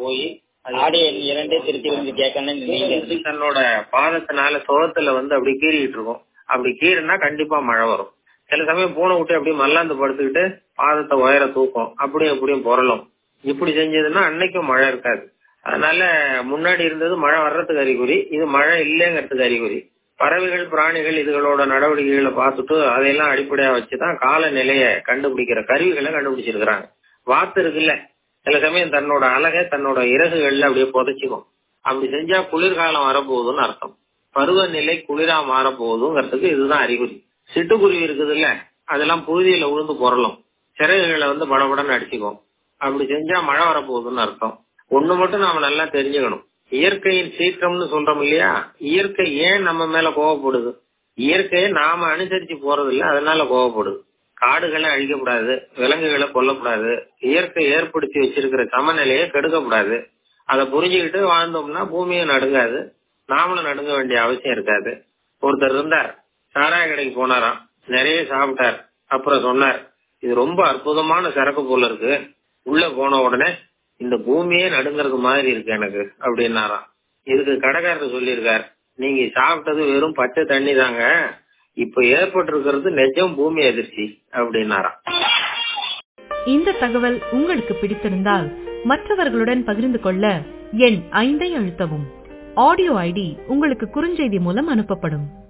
போய் ஆடு எண் இரண்டு திருச்சி வந்து கேட்கணும் நீங்க அது தன்னோட பாதத்தினால சுகத்துல வந்து அப்படி கீறிட்டு இருக்கும் அப்படி கீறினா கண்டிப்பா மழை வரும் சில சமயம் பூனை விட்டு அப்படியே மல்லாந்து படுத்துக்கிட்டு பாதத்தை உயர தூக்கும் அப்படியும் அப்படியும் புரளும் இப்படி செஞ்சதுன்னா அன்னைக்கும் மழை இருக்காது அதனால முன்னாடி இருந்தது மழை வர்றதுக்கு அறிகுறி இது மழை இல்லைங்கிறதுக்கு அறிகுறி பறவைகள் பிராணிகள் இதுகளோட நடவடிக்கைகளை பார்த்துட்டு அதையெல்லாம் அடிப்படையா வச்சுதான் காலநிலைய கண்டுபிடிக்கிற கருவிகளை கண்டுபிடிச்சிருக்கிறாங்க வாத்து இருக்குல்ல சில சமயம் தன்னோட அழகை தன்னோட இறகுகள்ல அப்படியே புதைச்சிக்கும் அப்படி செஞ்சா குளிர்காலம் வரப்போகுதுன்னு அர்த்தம் பருவநிலை குளிரா மாறப்போகுதுங்கிறதுக்கு இதுதான் அறிகுறி சிட்டுக்குருவி இருக்குதுல்ல அதெல்லாம் புழுதியில உழுந்து புரளும் சிறகுகளை வந்து படபடன்னு அடிச்சுக்கும் அப்படி செஞ்சா மழை வரப்போகுதுன்னு அர்த்தம் ஒண்ணு மட்டும் நாம நல்லா தெரிஞ்சுக்கணும் இயற்கையின் சீற்றம்னு சொல்றோம் இல்லையா இயற்கை ஏன் நம்ம மேல கோவப்படுது இயற்கையை நாம அனுசரிச்சு போறது இல்ல அதனால கோவப்படுது காடுகளை அழிக்கக்கூடாது விலங்குகளை கொல்லக்கூடாது இயற்கை ஏற்படுத்தி வச்சிருக்கிற சமநிலையை கெடுக்கக்கூடாது அதை புரிஞ்சுக்கிட்டு வாழ்ந்தோம்னா பூமியும் நடுங்காது நாமளும் நடுங்க வேண்டிய அவசியம் இருக்காது ஒருத்தர் இருந்தார் சாராய கடைக்கு போனாராம் நிறைய சாப்பிட்டார் அப்புறம் சொன்னார் இது ரொம்ப அற்புதமான சரக்கு போல இருக்கு உள்ள போன உடனே இந்த பூமியே நடுங்கிறது மாதிரி இருக்கு எனக்கு அப்படின்னாராம் இதுக்கு கடைக்காரர் சொல்லியிருக்கார் நீங்க சாப்பிட்டது வெறும் பச்சை தண்ணி தாங்க இப்ப ஏற்பட்டிருக்கிறது நிஜம் பூமி அதிர்ச்சி அப்படின்னாராம் இந்த தகவல் உங்களுக்கு பிடித்திருந்தால் மற்றவர்களுடன் பகிர்ந்து கொள்ள எண் ஐந்தை அழுத்தவும் ஆடியோ ஐடி உங்களுக்கு குறுஞ்செய்தி மூலம் அனுப்பப்படும்